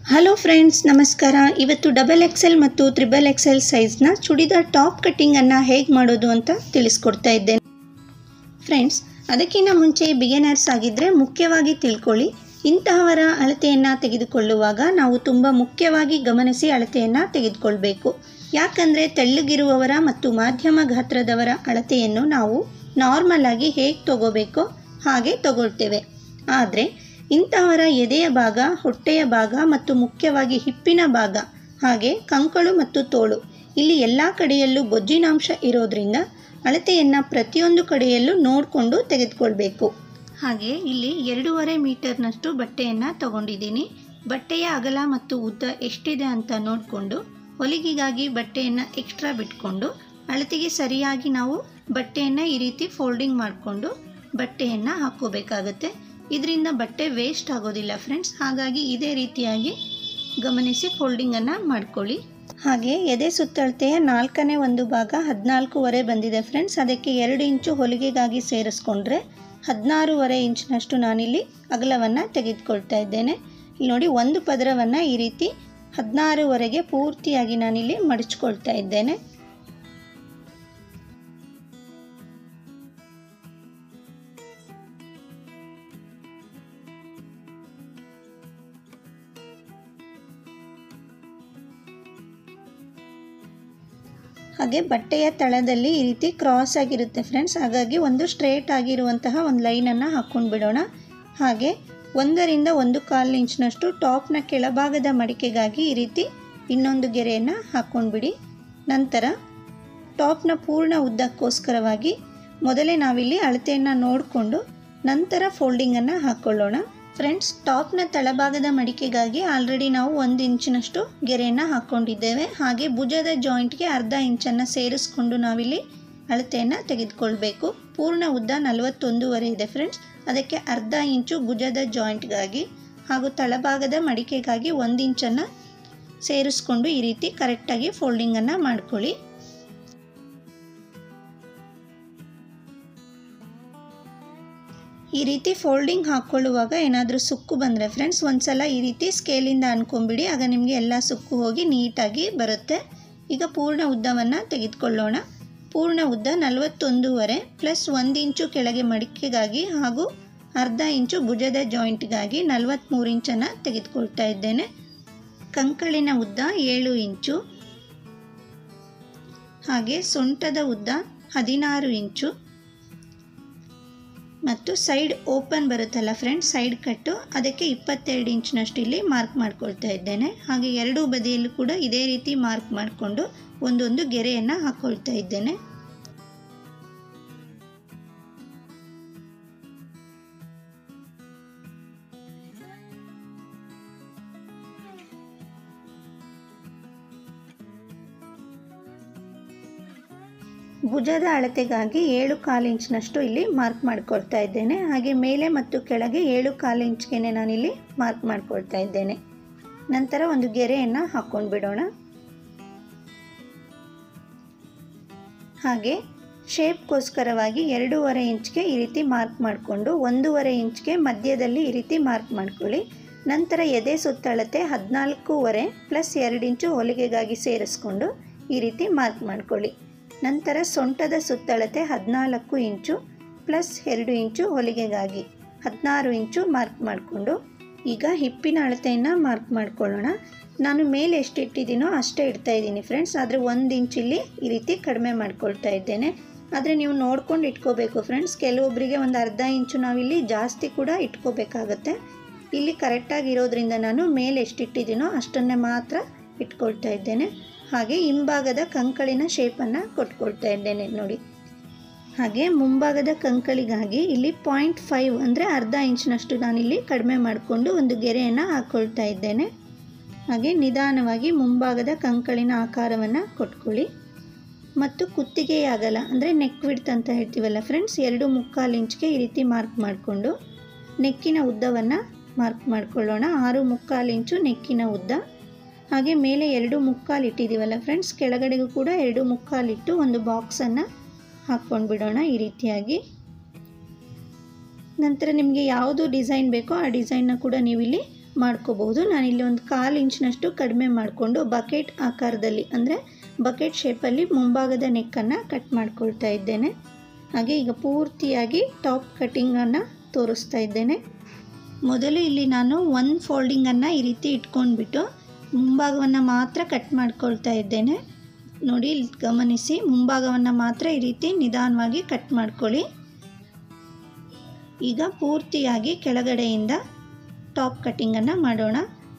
hello friends ನಮಸ್ಕಾರ ಇವತ್ತು double XL ಮತ್ತು ತ್ರಿಬಲ್ ಎಕ್ಸೆಲ್ ಸೈಜ್ನ ಚೂಡಿದಾರ್ ಟಾಪ್ ಕಟ್ಟಿಂಗನ್ನು ಹೇಗೆ ಮಾಡೋದು ಅಂತ ತಿಳಿಸ್ಕೊಡ್ತಾ ಇದ್ದೇನೆ ಫ್ರೆಂಡ್ಸ್ ಅದಕ್ಕಿಂತ ಮುಂಚೆ ಬಿಗಿನರ್ಸ್ ಆಗಿದ್ದರೆ ಮುಖ್ಯವಾಗಿ ತಿಳ್ಕೊಳ್ಳಿ ಇಂತಹವರ ಅಳತೆಯನ್ನು ತೆಗೆದುಕೊಳ್ಳುವಾಗ ನಾವು ತುಂಬ ಮುಖ್ಯವಾಗಿ ಗಮನಿಸಿ ಅಳತೆಯನ್ನು ತೆಗೆದುಕೊಳ್ಬೇಕು ಯಾಕಂದರೆ ತೆಳ್ಳಗಿರುವವರ ಮತ್ತು ಮಾಧ್ಯಮ ಗಾತ್ರದವರ ಅಳತೆಯನ್ನು ನಾವು ನಾರ್ಮಲ್ ಆಗಿ ಹೇಗೆ ತಗೋಬೇಕೋ ಹಾಗೆ ತಗೊಳ್ತೇವೆ ಆದರೆ ಇಂತಹವರ ಎದೆಯ ಭಾಗ ಹೊಟ್ಟೆಯ ಭಾಗ ಮತ್ತು ಮುಖ್ಯವಾಗಿ ಹಿಪ್ಪಿನ ಭಾಗ ಹಾಗೆ ಕಂಕಳು ಮತ್ತು ತೋಳು ಇಲ್ಲಿ ಎಲ್ಲ ಕಡೆಯಲ್ಲೂ ಬೊಜ್ಜಿನಾಂಶ ಇರೋದ್ರಿಂದ ಅಳತೆಯನ್ನು ಪ್ರತಿಯೊಂದು ಕಡೆಯಲ್ಲೂ ನೋಡಿಕೊಂಡು ತೆಗೆದುಕೊಳ್ಬೇಕು ಹಾಗೆ ಇಲ್ಲಿ ಎರಡೂವರೆ ಮೀಟರ್ನಷ್ಟು ಬಟ್ಟೆಯನ್ನು ತಗೊಂಡಿದ್ದೀನಿ ಬಟ್ಟೆಯ ಅಗಲ ಮತ್ತು ಉದ್ದ ಎಷ್ಟಿದೆ ಅಂತ ನೋಡಿಕೊಂಡು ಹೊಲಿಗೆಗಾಗಿ ಬಟ್ಟೆಯನ್ನು ಎಕ್ಸ್ಟ್ರಾ ಬಿಟ್ಕೊಂಡು ಅಳತೆಗೆ ಸರಿಯಾಗಿ ನಾವು ಬಟ್ಟೆಯನ್ನು ಈ ರೀತಿ ಫೋಲ್ಡಿಂಗ್ ಮಾಡಿಕೊಂಡು ಬಟ್ಟೆಯನ್ನು ಹಾಕ್ಕೋಬೇಕಾಗತ್ತೆ ಇದರಿಂದ ಬಟ್ಟೆ ವೇಸ್ಟ್ ಆಗೋದಿಲ್ಲ ಫ್ರೆಂಡ್ಸ್ ಹಾಗಾಗಿ ಇದೇ ರೀತಿಯಾಗಿ ಗಮನಿಸಿ ಫೋಲ್ಡಿಂಗನ್ನು ಮಾಡ್ಕೊಳ್ಳಿ ಹಾಗೆ ಎದೆ ಸುತ್ತಳತೆಯ ನಾಲ್ಕನೇ ಒಂದು ಭಾಗ ಹದಿನಾಲ್ಕೂವರೆ ಬಂದಿದೆ ಫ್ರೆಂಡ್ಸ್ ಅದಕ್ಕೆ ಎರಡು ಇಂಚು ಹೊಲಿಗೆಗಾಗಿ ಸೇರಿಸ್ಕೊಂಡ್ರೆ ಹದಿನಾರೂವರೆ ಇಂಚ್ನಷ್ಟು ನಾನಿಲ್ಲಿ ಅಗಲವನ್ನು ತೆಗೆದುಕೊಳ್ತಾ ಇದ್ದೇನೆ ಇಲ್ಲಿ ನೋಡಿ ಒಂದು ಪದರವನ್ನು ಈ ರೀತಿ ಹದಿನಾರೂವರೆಗೆ ಪೂರ್ತಿಯಾಗಿ ನಾನಿಲ್ಲಿ ಮಡಚ್ಕೊಳ್ತಾ ಇದ್ದೇನೆ ಹಾಗೆ ಬಟ್ಟೆಯ ತಳದಲ್ಲಿ ಈ ರೀತಿ ಕ್ರಾಸ್ ಆಗಿರುತ್ತೆ ಫ್ರೆಂಡ್ಸ್ ಹಾಗಾಗಿ ಒಂದು ಸ್ಟ್ರೇಟ್ ಆಗಿರುವಂತಹ ಒಂದು ಲೈನನ್ನು ಹಾಕ್ಕೊಂಡು ಬಿಡೋಣ ಹಾಗೆ ಒಂದರಿಂದ ಒಂದು ಕಾಲು ಇಂಚ್ನಷ್ಟು ಟಾಪ್ನ ಕೆಳಭಾಗದ ಮಡಿಕೆಗಾಗಿ ಈ ರೀತಿ ಇನ್ನೊಂದು ಗೆರೆಯನ್ನು ಹಾಕ್ಕೊಂಡ್ಬಿಡಿ ನಂತರ ಟಾಪ್ನ ಪೂರ್ಣ ಉದ್ದಕ್ಕೋಸ್ಕರವಾಗಿ ಮೊದಲೇ ನಾವಿಲ್ಲಿ ಅಳತೆಯನ್ನು ನೋಡಿಕೊಂಡು ನಂತರ ಫೋಲ್ಡಿಂಗನ್ನು ಹಾಕ್ಕೊಳ್ಳೋಣ ಫ್ರೆಂಡ್ಸ್ ಟಾಪ್ನ ತಳಭಾಗದ ಮಡಿಕೆಗಾಗಿ ಆಲ್ರೆಡಿ ನಾವು ಒಂದು ಇಂಚಿನಷ್ಟು ಗೆರೆಯನ್ನು ಹಾಕ್ಕೊಂಡಿದ್ದೇವೆ ಹಾಗೆ ಭುಜದ ಜಾಯಿಂಟ್ಗೆ ಅರ್ಧ ಇಂಚನ್ನು ಸೇರಿಸ್ಕೊಂಡು ನಾವಿಲ್ಲಿ ಅಳತೆಯನ್ನು ತೆಗೆದುಕೊಳ್ಬೇಕು ಪೂರ್ಣ ಉದ್ದ ನಲವತ್ತೊಂದೂವರೆ ಇದೆ ಫ್ರೆಂಡ್ಸ್ ಅದಕ್ಕೆ ಅರ್ಧ ಇಂಚು ಭುಜದ ಜಾಯಿಂಟ್ಗಾಗಿ ಹಾಗೂ ತಳಭಾಗದ ಮಡಿಕೆಗಾಗಿ ಒಂದು ಇಂಚನ್ನು ಸೇರಿಸ್ಕೊಂಡು ಈ ರೀತಿ ಕರೆಕ್ಟಾಗಿ ಫೋಲ್ಡಿಂಗನ್ನು ಮಾಡ್ಕೊಳ್ಳಿ ಈ ರೀತಿ ಫೋಲ್ಡಿಂಗ್ ಹಾಕ್ಕೊಳ್ಳುವಾಗ ಏನಾದರೂ ಸುಕ್ಕು ಬಂದರೆ ಫ್ರೆಂಡ್ಸ್ ಒಂದ್ಸಲ ಈ ರೀತಿ ಸ್ಕೇಲಿಂದ ಅನ್ಕೊಂಬಿಡಿ ಆಗ ನಿಮಗೆ ಎಲ್ಲ ಸುಕ್ಕು ಹೋಗಿ ನೀಟಾಗಿ ಬರುತ್ತೆ ಈಗ ಪೂರ್ಣ ಉದ್ದವನ್ನು ತೆಗೆದುಕೊಳ್ಳೋಣ ಪೂರ್ಣ ಉದ್ದ ನಲವತ್ತೊಂದೂವರೆ ಪ್ಲಸ್ ಒಂದು ಇಂಚು ಕೆಳಗೆ ಮಡಿಕೆಗಾಗಿ ಹಾಗೂ ಅರ್ಧ ಇಂಚು ಭುಜದ ಜಾಯಿಂಟ್ಗಾಗಿ ನಲವತ್ತ್ಮೂರು ಇಂಚನ್ನು ತೆಗೆದುಕೊಳ್ತಾ ಇದ್ದೇನೆ ಕಂಕಳಿನ ಉದ್ದ ಏಳು ಇಂಚು ಹಾಗೆ ಸೊಂಟದ ಉದ್ದ ಹದಿನಾರು ಇಂಚು ಮತ್ತು ಸೈಡ್ ಓಪನ್ ಬರುತ್ತಲ್ಲ ಫ್ರೆಂಡ್ಸ್ ಸೈಡ್ ಕಟ್ಟು ಅದಕ್ಕೆ ಇಪ್ಪತ್ತೆರಡು ಇಂಚ್ನಷ್ಟು ಇಲ್ಲಿ ಮಾರ್ಕ್ ಮಾಡ್ಕೊಳ್ತಾ ಇದ್ದೇನೆ ಹಾಗೆ ಎರಡೂ ಬದಿಯಲ್ಲೂ ಕೂಡ ಇದೇ ರೀತಿ ಮಾರ್ಕ್ ಮಾಡಿಕೊಂಡು ಒಂದೊಂದು ಗೆರೆಯನ್ನು ಹಾಕ್ಕೊಳ್ತಾ ಇದ್ದೇನೆ ಭುಜದ ಅಳತೆಗಾಗಿ ಏಳು ಕಾಲು ಇಂಚ್ನಷ್ಟು ಇಲ್ಲಿ ಮಾರ್ಕ್ ಮಾಡ್ಕೊಳ್ತಾ ಇದ್ದೇನೆ ಹಾಗೆ ಮೇಲೆ ಮತ್ತು ಕೆಳಗೆ ಏಳು ಕಾಲು ಇಂಚ್ಗೆ ನಾನಿಲ್ಲಿ ಮಾರ್ಕ್ ಮಾಡ್ಕೊಳ್ತಾ ಇದ್ದೇನೆ ನಂತರ ಒಂದು ಗೆರೆಯನ್ನು ಹಾಕ್ಕೊಂಡು ಬಿಡೋಣ ಹಾಗೆ ಶೇಪ್ಗೋಸ್ಕರವಾಗಿ ಎರಡೂವರೆ ಇಂಚ್ಗೆ ಈ ರೀತಿ ಮಾರ್ಕ್ ಮಾಡಿಕೊಂಡು ಒಂದೂವರೆ ಇಂಚ್ಗೆ ಮಧ್ಯದಲ್ಲಿ ಈ ರೀತಿ ಮಾರ್ಕ್ ಮಾಡ್ಕೊಳ್ಳಿ ನಂತರ ಎದೆ ಸುತ್ತಳತೆ ಹದಿನಾಲ್ಕೂವರೆ ಪ್ಲಸ್ ಎರಡು ಇಂಚು ಹೊಲಿಗೆಗಾಗಿ ಸೇರಿಸ್ಕೊಂಡು ಈ ರೀತಿ ಮಾರ್ಕ್ ಮಾಡ್ಕೊಳ್ಳಿ ನಂತರ ಸೊಂಟದ ಸುತ್ತಳತೆ ಹದಿನಾಲ್ಕು ಇಂಚು ಪ್ಲಸ್ ಎರಡು ಇಂಚು ಹೊಲಿಗೆಗಾಗಿ ಹದಿನಾರು ಇಂಚು ಮಾರ್ಕ್ ಮಾಡಿಕೊಂಡು ಈಗ ಹಿಪ್ಪಿನ ಅಳತೆಯನ್ನು ಮಾರ್ಕ್ ಮಾಡ್ಕೊಳ್ಳೋಣ ನಾನು ಮೇಲೆ ಎಷ್ಟು ಇಟ್ಟಿದ್ದೀನೋ ಅಷ್ಟೇ ಇಡ್ತಾ ಇದ್ದೀನಿ ಫ್ರೆಂಡ್ಸ್ ಆದರೆ ಒಂದು ಇಂಚಿಲ್ಲಿ ಈ ರೀತಿ ಕಡಿಮೆ ಮಾಡ್ಕೊಳ್ತಾ ಇದ್ದೇನೆ ಆದರೆ ನೀವು ನೋಡ್ಕೊಂಡು ಇಟ್ಕೋಬೇಕು ಫ್ರೆಂಡ್ಸ್ ಕೆಲವೊಬ್ಬರಿಗೆ ಒಂದು ಅರ್ಧ ಇಂಚು ನಾವಿಲ್ಲಿ ಜಾಸ್ತಿ ಕೂಡ ಇಟ್ಕೋಬೇಕಾಗತ್ತೆ ಇಲ್ಲಿ ಕರೆಕ್ಟಾಗಿ ಇರೋದ್ರಿಂದ ನಾನು ಮೇಲೆ ಎಷ್ಟು ಇಟ್ಟಿದ್ದೀನೋ ಅಷ್ಟನ್ನೇ ಮಾತ್ರ ಇಟ್ಕೊಳ್ತಾ ಇದ್ದೇನೆ ಹಾಗೆ ಹಿಂಭಾಗದ ಕಂಕಳಿನ ಶೇಪನ್ನು ಕೊಟ್ಕೊಳ್ತಾ ಇದ್ದೇನೆ ನೋಡಿ ಹಾಗೆ ಮುಂಭಾಗದ ಕಂಕಳಿಗಾಗಿ ಇಲ್ಲಿ ಪಾಯಿಂಟ್ ಫೈವ್ ಅಂದರೆ ಅರ್ಧ ಇಂಚ್ನಷ್ಟು ನಾನಿಲ್ಲಿ ಕಡಿಮೆ ಮಾಡಿಕೊಂಡು ಒಂದು ಗೆರೆಯನ್ನು ಹಾಕ್ಕೊಳ್ತಾ ಇದ್ದೇನೆ ಹಾಗೆ ನಿಧಾನವಾಗಿ ಮುಂಭಾಗದ ಕಂಕಳಿನ ಆಕಾರವನ್ನು ಕೊಟ್ಕೊಳ್ಳಿ ಮತ್ತು ಕುತ್ತಿಗೆಯಾಗಲ್ಲ ಅಂದರೆ ನೆಕ್ ವಿಡ್ತ್ ಅಂತ ಹೇಳ್ತೀವಲ್ಲ ಫ್ರೆಂಡ್ಸ್ ಎರಡು ಮುಕ್ಕಾಲು ಇಂಚ್ಗೆ ಈ ರೀತಿ ಮಾರ್ಕ್ ಮಾಡಿಕೊಂಡು ನೆಕ್ಕಿನ ಉದ್ದವನ್ನು ಮಾರ್ಕ್ ಮಾಡ್ಕೊಳ್ಳೋಣ ಆರು ಮುಕ್ಕಾಲು ಇಂಚು ನೆಕ್ಕಿನ ಉದ್ದ ಹಾಗೆ ಮೇಲೆ ಎರಡು ಮುಕ್ಕಾಲು ಇಟ್ಟಿದ್ದೀವಲ್ಲ ಫ್ರೆಂಡ್ಸ್ ಕೆಳಗಡೆಗೂ ಕೂಡ ಎರಡು ಮುಕ್ಕಾಲಿಟ್ಟು ಒಂದು ಬಾಕ್ಸನ್ನು ಹಾಕ್ಕೊಂಡು ಬಿಡೋಣ ಈ ರೀತಿಯಾಗಿ ನಂತರ ನಿಮಗೆ ಯಾವುದು ಡಿಸೈನ್ ಬೇಕೋ ಆ ಡಿಸೈನ್ನ ಕೂಡ ನೀವು ಇಲ್ಲಿ ಮಾಡ್ಕೋಬಹುದು ನಾನಿಲ್ಲಿ ಒಂದು ಕಾಲು ಇಂಚಿನಷ್ಟು ಕಡಿಮೆ ಮಾಡಿಕೊಂಡು ಬಕೆಟ್ ಆಕಾರದಲ್ಲಿ ಅಂದರೆ ಬಕೆಟ್ ಶೇಪಲ್ಲಿ ಮುಂಭಾಗದ ನೆಕ್ಕನ್ನು ಕಟ್ ಮಾಡ್ಕೊಳ್ತಾ ಇದ್ದೇನೆ ಹಾಗೆ ಈಗ ಪೂರ್ತಿಯಾಗಿ ಟಾಪ್ ಕಟ್ಟಿಂಗನ್ನು ತೋರಿಸ್ತಾ ಇದ್ದೇನೆ ಮೊದಲು ಇಲ್ಲಿ ನಾನು ಒನ್ ಫೋಲ್ಡಿಂಗನ್ನು ಈ ರೀತಿ ಇಟ್ಕೊಂಡ್ಬಿಟ್ಟು ಮುಂಭಾಗವನ್ನು ಮಾತ್ರ ಕಟ್ ಮಾಡ್ಕೊಳ್ತಾ ಇದ್ದೇನೆ ನೋಡಿ ಇಲ್ಲಿ ಗಮನಿಸಿ ಮುಂಭಾಗವನ್ನು ಮಾತ್ರ ಈ ರೀತಿ ನಿಧಾನವಾಗಿ ಕಟ್ ಮಾಡ್ಕೊಳ್ಳಿ ಈಗ ಪೂರ್ತಿಯಾಗಿ ಕೆಳಗಡೆಯಿಂದ ಟಾಪ್ ಕಟ್ಟಿಂಗನ್ನು ಮಾಡೋಣ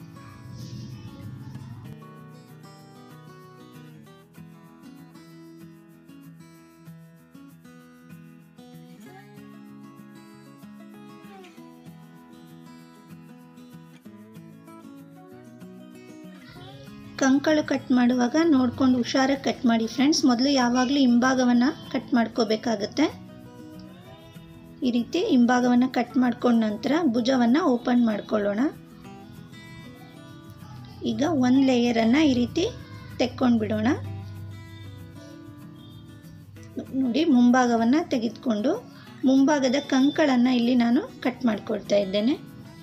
ಕಂಕಳು ಕಟ್ ಮಾಡುವಾಗ ನೋಡ್ಕೊಂಡು ಹುಷಾರಾಗಿ ಕಟ್ ಮಾಡಿ ಫ್ರೆಂಡ್ಸ್ ಮೊದಲು ಯಾವಾಗಲೂ ಹಿಂಭಾಗವನ್ನು ಕಟ್ ಮಾಡ್ಕೋಬೇಕಾಗತ್ತೆ ಈ ರೀತಿ ಹಿಂಭಾಗವನ್ನು ಕಟ್ ಮಾಡ್ಕೊಂಡ ನಂತರ ಭುಜವನ್ನು ಓಪನ್ ಮಾಡ್ಕೊಳ್ಳೋಣ ಈಗ ಒಂದು ಲೇಯರನ್ನು ಈ ರೀತಿ ತೆಕ್ಕೊಂಡು ಬಿಡೋಣ ನೋಡಿ ಮುಂಭಾಗವನ್ನು ತೆಗೆದುಕೊಂಡು ಮುಂಭಾಗದ ಕಂಕಳನ್ನು ಇಲ್ಲಿ ನಾನು ಕಟ್ ಮಾಡ್ಕೊಳ್ತಾ ಇದ್ದೇನೆ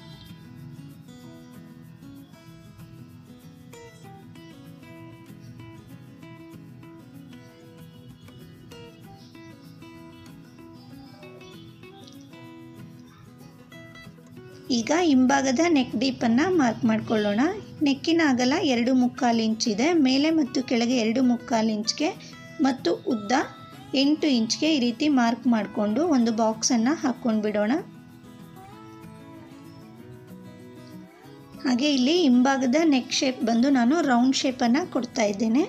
ಈಗ ಹಿಂಭಾಗದ ನೆಕ್ ಡೀಪನ್ನು ಮಾರ್ಕ್ ಮಾಡ್ಕೊಳ್ಳೋಣ ನೆಕ್ಕಿನ ಅಗಲ ಎರಡು ಮುಕ್ಕಾಲು ಇಂಚ್ ಇದೆ ಮೇಲೆ ಮತ್ತು ಕೆಳಗೆ ಎರಡು ಮುಕ್ಕಾಲು ಇಂಚ್ಗೆ ಮತ್ತು ಉದ್ದ ಎಂಟು ಇಂಚ್ಗೆ ಈ ರೀತಿ ಮಾರ್ಕ್ ಮಾಡಿಕೊಂಡು ಒಂದು ಬಾಕ್ಸನ್ನು ಹಾಕ್ಕೊಂಡು ಬಿಡೋಣ ಹಾಗೆ ಇಲ್ಲಿ ಹಿಂಭಾಗದ ನೆಕ್ ಶೇಪ್ ಬಂದು ನಾನು ರೌಂಡ್ ಶೇಪನ್ನು ಕೊಡ್ತಾ ಇದ್ದೇನೆ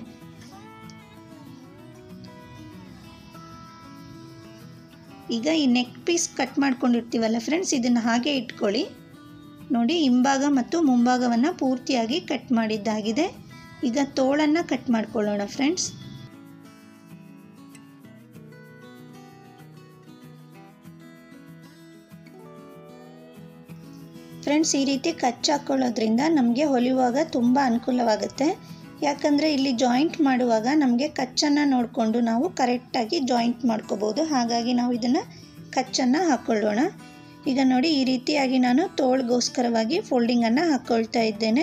ಈಗ ಈ ನೆಕ್ ಪೀಸ್ ಕಟ್ ಮಾಡ್ಕೊಂಡಿರ್ತೀವಲ್ಲ ಫ್ರೆಂಡ್ಸ್ ಇದನ್ನು ಹಾಗೆ ಇಟ್ಕೊಳ್ಳಿ ನೋಡಿ ಹಿಂಭಾಗ ಮತ್ತು ಮುಂಭಾಗವನ್ನು ಪೂರ್ತಿಯಾಗಿ ಕಟ್ ಮಾಡಿದ್ದಾಗಿದೆ ಈಗ ತೋಳನ್ನು ಕಟ್ ಮಾಡ್ಕೊಳ್ಳೋಣ ಫ್ರೆಂಡ್ಸ್ ಫ್ರೆಂಡ್ಸ್ ಈ ರೀತಿ ಕಚ್ ಹಾಕ್ಕೊಳ್ಳೋದ್ರಿಂದ ನಮಗೆ ಹೊಲಿಯುವಾಗ ತುಂಬ ಅನುಕೂಲವಾಗುತ್ತೆ ಯಾಕಂದರೆ ಇಲ್ಲಿ ಜಾಯಿಂಟ್ ಮಾಡುವಾಗ ನಮಗೆ ಕಚ್ಚನ್ನು ನೋಡಿಕೊಂಡು ನಾವು ಕರೆಕ್ಟಾಗಿ ಜಾಯಿಂಟ್ ಮಾಡ್ಕೋಬೋದು ಹಾಗಾಗಿ ನಾವು ಇದನ್ನು ಕಚ್ಚನ್ನು ಹಾಕ್ಕೊಳ್ಳೋಣ ಈಗ ನೋಡಿ ಈ ರೀತಿಯಾಗಿ ನಾನು ತೋಳ್ಗೋಸ್ಕರವಾಗಿ ಫೋಲ್ಡಿಂಗನ್ನು ಹಾಕ್ಕೊಳ್ತಾ ಇದ್ದೇನೆ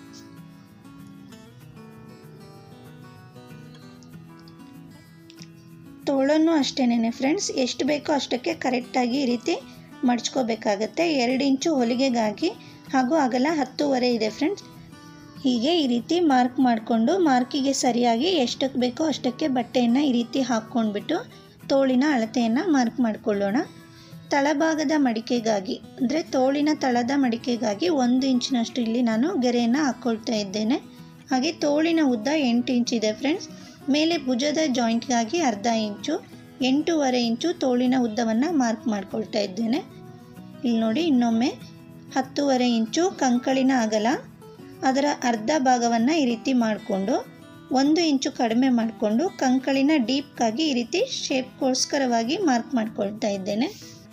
ತೋಳನ್ನು ಅಷ್ಟೇನೆ ಫ್ರೆಂಡ್ಸ್ ಎಷ್ಟು ಬೇಕೋ ಅಷ್ಟಕ್ಕೆ ಕರೆಕ್ಟಾಗಿ ಈ ರೀತಿ ಮಡ್ಚ್ಕೋಬೇಕಾಗತ್ತೆ ಎರಡು ಇಂಚು ಹೊಲಿಗೆಗಾಗಿ ಹಾಗೂ ಅಗಲ ಹತ್ತೂವರೆ ಇದೆ ಫ್ರೆಂಡ್ಸ್ ಹೀಗೆ ಈ ರೀತಿ ಮಾರ್ಕ್ ಮಾಡಿಕೊಂಡು ಮಾರ್ಕಿಗೆ ಸರಿಯಾಗಿ ಎಷ್ಟಕ್ಕೆ ಬೇಕೋ ಅಷ್ಟಕ್ಕೆ ಬಟ್ಟೆಯನ್ನು ಈ ರೀತಿ ಹಾಕ್ಕೊಂಡ್ಬಿಟ್ಟು ತೋಳಿನ ಅಳತೆಯನ್ನು ಮಾರ್ಕ್ ಮಾಡಿಕೊಳ್ಳೋಣ ತಳಭಾಗದ ಮಡಿಕೆಗಾಗಿ ಅಂದರೆ ತೋಳಿನ ತಳದ ಮಡಿಕೆಗಾಗಿ ಒಂದು ಇಂಚಿನಷ್ಟು ಇಲ್ಲಿ ನಾನು ಗೆರೆಯನ್ನು ಹಾಕ್ಕೊಳ್ತಾ ಇದ್ದೇನೆ ಹಾಗೆ ತೋಳಿನ ಉದ್ದ ಎಂಟು ಇಂಚ್ ಇದೆ ಫ್ರೆಂಡ್ಸ್ ಮೇಲೆ ಭುಜದ ಜಾಯಿಂಟ್ಗಾಗಿ ಅರ್ಧ ಇಂಚು ಎಂಟೂವರೆ ಇಂಚು ತೋಳಿನ ಉದ್ದವನ್ನು ಮಾರ್ಕ್ ಮಾಡ್ಕೊಳ್ತಾ ಇದ್ದೇನೆ ಇಲ್ಲಿ ನೋಡಿ ಇನ್ನೊಮ್ಮೆ ಹತ್ತೂವರೆ ಇಂಚು ಕಂಕಳಿನ ಅಗಲ ಅದರ ಅರ್ಧ ಭಾಗವನ್ನು ಈ ರೀತಿ ಮಾಡಿಕೊಂಡು ಒಂದು ಇಂಚು ಕಡಿಮೆ ಮಾಡಿಕೊಂಡು ಕಂಕಳಿನ ಡೀಪ್ಗಾಗಿ ಈ ರೀತಿ ಶೇಪ್ಗೋಸ್ಕರವಾಗಿ ಮಾರ್ಕ್ ಮಾಡ್ಕೊಳ್ತಾ ಇದ್ದೇನೆ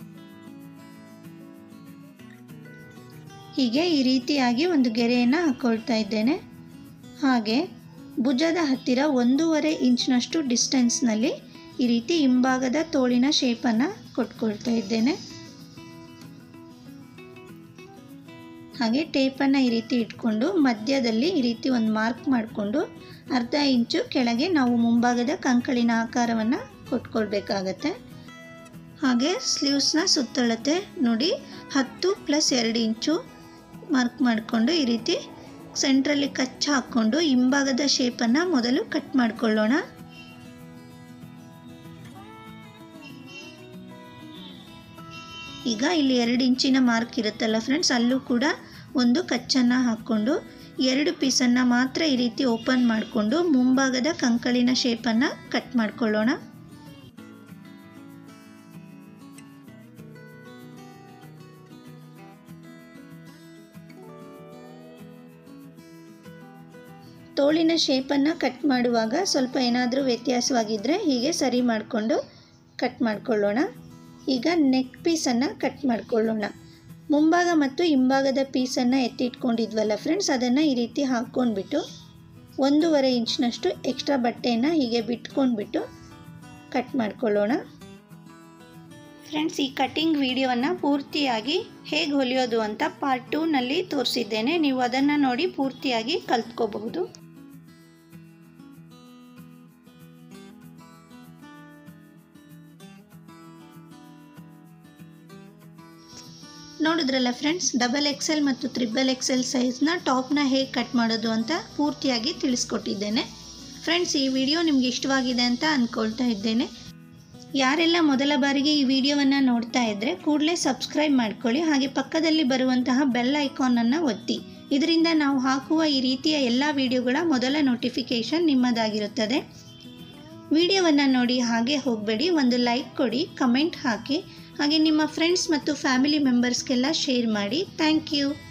ಹೀಗೆ ಈ ರೀತಿಯಾಗಿ ಒಂದು ಗೆರೆಯನ್ನು ಹಾಕ್ಕೊಳ್ತಾ ಇದ್ದೇನೆ ಹಾಗೆ ಭುಜದ ಹತ್ತಿರ ಒಂದೂವರೆ ಇಂಚ್ನಷ್ಟು ಡಿಸ್ಟೆನ್ಸ್ನಲ್ಲಿ ಈ ರೀತಿ ಹಿಂಭಾಗದ ತೋಳಿನ ಶೇಪನ್ನು ಕೊಟ್ಕೊಳ್ತಾ ಇದ್ದೇನೆ ಹಾಗೆ ಟೇಪನ್ನು ಈ ರೀತಿ ಇಟ್ಕೊಂಡು ಮಧ್ಯದಲ್ಲಿ ಈ ರೀತಿ ಒಂದು ಮಾರ್ಕ್ ಮಾಡಿಕೊಂಡು ಅರ್ಧ ಇಂಚು ಕೆಳಗೆ ನಾವು ಮುಂಭಾಗದ ಕಂಕಳಿನ ಆಕಾರವನ್ನು ಕೊಟ್ಕೊಳ್ಬೇಕಾಗತ್ತೆ ಹಾಗೆ ಸ್ಲೀವ್ಸ್ನ ಸುತ್ತಳತೆ ನೋಡಿ ಹತ್ತು ಪ್ಲಸ್ ಎರಡು ಇಂಚು ಮಾರ್ಕ್ ಮಾಡಿಕೊಂಡು ಈ ರೀತಿ ಸೆಂಟ್ರಲ್ಲಿ ಕಚ್ಚ ಹಾಕ್ಕೊಂಡು ಹಿಂಭಾಗದ ಶೇಪನ್ನು ಮೊದಲು ಕಟ್ ಮಾಡಿಕೊಳ್ಳೋಣ ಈಗ ಇಲ್ಲಿ ಎರಡು ಇಂಚಿನ ಮಾರ್ಕ್ ಇರುತ್ತಲ್ಲ ಫ್ರೆಂಡ್ಸ್ ಅಲ್ಲೂ ಕೂಡ ಒಂದು ಕಚ್ಚನ್ನು ಹಾಕ್ಕೊಂಡು ಎರಡು ಪೀಸನ್ನು ಮಾತ್ರ ಈ ರೀತಿ ಓಪನ್ ಮಾಡಿಕೊಂಡು ಮುಂಭಾಗದ ಕಂಕಳಿನ ಶೇಪನ್ನು ಕಟ್ ಮಾಡ್ಕೊಳ್ಳೋಣ ತೋಳಿನ ಶೇಪನ್ನು ಕಟ್ ಮಾಡುವಾಗ ಸ್ವಲ್ಪ ಏನಾದರೂ ವ್ಯತ್ಯಾಸವಾಗಿದ್ದರೆ ಹೀಗೆ ಸರಿ ಮಾಡಿಕೊಂಡು ಕಟ್ ಮಾಡಿಕೊಳ್ಳೋಣ ಈಗ ನೆಕ್ ಪೀಸನ್ನು ಕಟ್ ಮಾಡಿಕೊಳ್ಳೋಣ ಮುಂಭಾಗ ಮತ್ತು ಹಿಂಭಾಗದ ಪೀಸನ್ನು ಎತ್ತಿಟ್ಕೊಂಡಿದ್ವಲ್ಲ ಫ್ರೆಂಡ್ಸ್ ಅದನ್ನು ಈ ರೀತಿ ಹಾಕ್ಕೊಂಡ್ಬಿಟ್ಟು ಒಂದೂವರೆ ಇಂಚ್ನಷ್ಟು ಎಕ್ಸ್ಟ್ರಾ ಬಟ್ಟೆಯನ್ನು ಹೀಗೆ ಬಿಟ್ಕೊಂಡ್ಬಿಟ್ಟು ಕಟ್ ಮಾಡ್ಕೊಳ್ಳೋಣ ಫ್ರೆಂಡ್ಸ್ ಈ ಕಟಿಂಗ್ ವಿಡಿಯೋವನ್ನು ಪೂರ್ತಿಯಾಗಿ ಹೇಗೆ ಹೊಲಿಯೋದು ಅಂತ ಪಾರ್ಟ್ ಟೂನಲ್ಲಿ ತೋರಿಸಿದ್ದೇನೆ ನೀವು ಅದನ್ನು ನೋಡಿ ಪೂರ್ತಿಯಾಗಿ ಕಲ್ತ್ಕೋಬಹುದು ನೋಡಿದ್ರಲ್ಲ ಫ್ರೆಂಡ್ಸ್ ಡಬಲ್ ಎಕ್ಸೆಲ್ ಮತ್ತು ತ್ರಿಬಲ್ ಎಕ್ಸೆಲ್ ಸೈಜ್ನ ಟಾಪ್ನ ಹೇಗೆ ಕಟ್ ಮಾಡೋದು ಅಂತ ಪೂರ್ತಿಯಾಗಿ ತಿಳಿಸ್ಕೊಟ್ಟಿದ್ದೇನೆ ಫ್ರೆಂಡ್ಸ್ ಈ ವಿಡಿಯೋ ನಿಮ್ಗೆ ಇಷ್ಟವಾಗಿದೆ ಅಂತ ಅಂದ್ಕೊಳ್ತಾ ಇದ್ದೇನೆ ಯಾರೆಲ್ಲ ಮೊದಲ ಬಾರಿಗೆ ಈ ವಿಡಿಯೋವನ್ನು ನೋಡ್ತಾ ಇದ್ದರೆ ಕೂಡಲೇ ಸಬ್ಸ್ಕ್ರೈಬ್ ಮಾಡ್ಕೊಳ್ಳಿ ಹಾಗೆ ಪಕ್ಕದಲ್ಲಿ ಬರುವಂತಹ ಬೆಲ್ ಐಕಾನನ್ನು ಒತ್ತಿ ಇದರಿಂದ ನಾವು ಹಾಕುವ ಈ ರೀತಿಯ ಎಲ್ಲ ವಿಡಿಯೋಗಳ ಮೊದಲ ನೋಟಿಫಿಕೇಷನ್ ನಿಮ್ಮದಾಗಿರುತ್ತದೆ ವಿಡಿಯೋವನ್ನು ನೋಡಿ ಹಾಗೆ ಹೋಗಬೇಡಿ ಒಂದು ಲೈಕ್ ಕೊಡಿ ಕಮೆಂಟ್ ಹಾಕಿ ಹಾಗೆ ನಿಮ್ಮ ಫ್ರೆಂಡ್ಸ್ ಮತ್ತು ಫ್ಯಾಮಿಲಿ ಮೆಂಬರ್ಸ್ಗೆಲ್ಲ ಶೇರ್ ಮಾಡಿ ಥ್ಯಾಂಕ್ ಯು